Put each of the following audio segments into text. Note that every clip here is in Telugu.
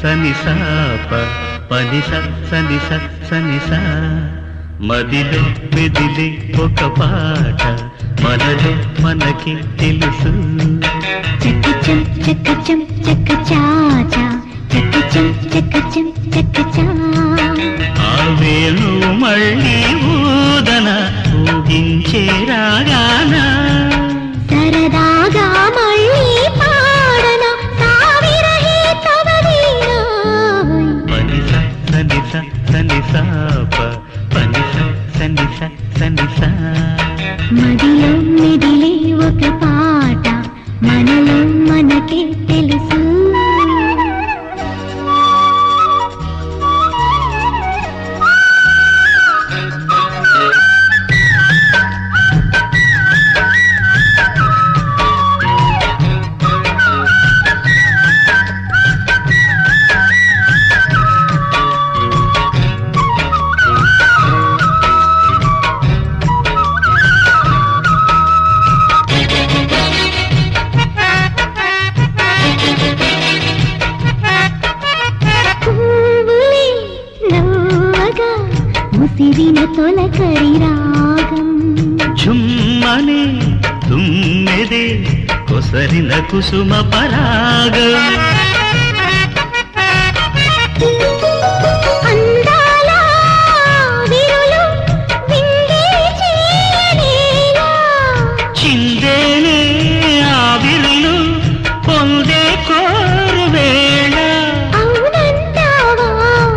సనిస ప పనిస సనిస సనిస మదిలో మెదిలే ఒక పాట మనలో మనకి తెలుసు చక్కచం చక్కచం చక్కచాచా చక్కచం చక్కచం చక్కచా ఆ వేణు మళ్ళీ ఊదన ఊగించే రాగానా సరదాగా మళ్ళీ పాడన సావిరహి తవదీనా పనిస సనిస సనిస ప పనిస సనిస సనిస మదిలో మెదిలే ఒక పాట మనలో మనకే తెలుసు పువ్వులే నవ్వగా ముసిరిన తొలకరి రాగం ఝుమ్మనే తుమ్మెదే కొసరిన కుసుమ పరాగం అందాల విరులు విందే చేయలేలా చిందేనే ఆవిరులు పొందే కోరు వేళ అవునంటావా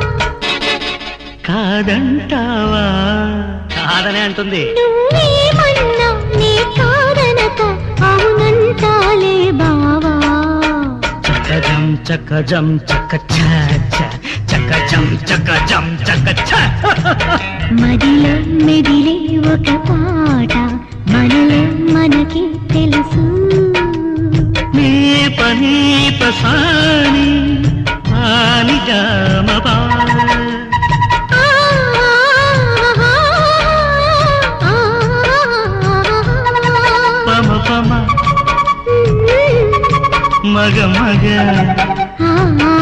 కాదంటావా కాదనే అంటుంది నువ్వేమన్నా నీ కాదనక అవునంటాలే బావా చకజం చకజం చక చకజం చకజం చక మదిలో మెదిలే ఒక పాట మనలో మనకి తెలుసు నీ పని పసాని ఆని గామపా ఆ, ఆ, ఆ, పమ పమ మగ మగ ఆ, ఆ.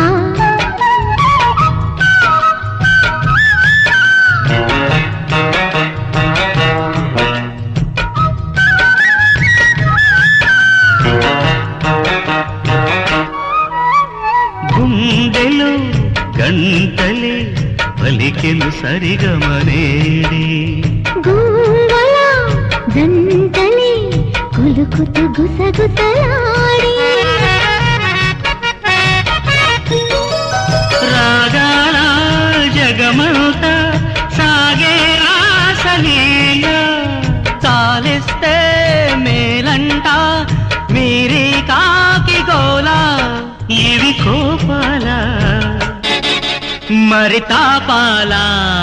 గుండెలో గంటలే పలికెలు సరిగమనేడే గూంగళ జంటలే కొలుకుతూ గుసగుసలాడి రాగాల జగమంత సాగే రాసలీల చాలిస్తే మేలంట మీరి కాకి గోలా ఇవి కోపాల మరి తాపాలా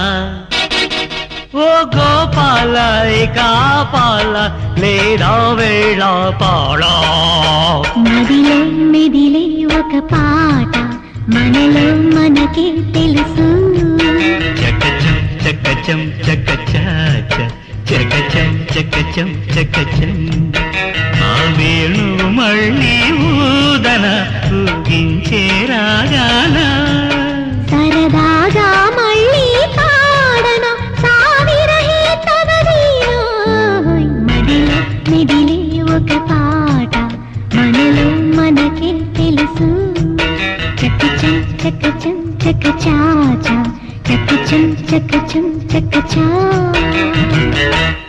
ఓ గోపాల ఇక ఆపాల లేదా వేళ పాడా నదిలో మెదిలే ఒక పాట మనలో మనకే తెలుసు చకచం చకచం చకచాచ చకచం చకచం చకచం ఆ వేణు మళ్ళీ ఊదన ఊగించే రాగాన సరదాగా మళ్ళీ పాడన సావిరహి తవదీయోయ్ మదిలో మెదిలే ఒక పాట మనలో మనకే తెలుసు చక్కచం చక్కచం చక్కచాచా చక్కచం చక్కచం చక్కచా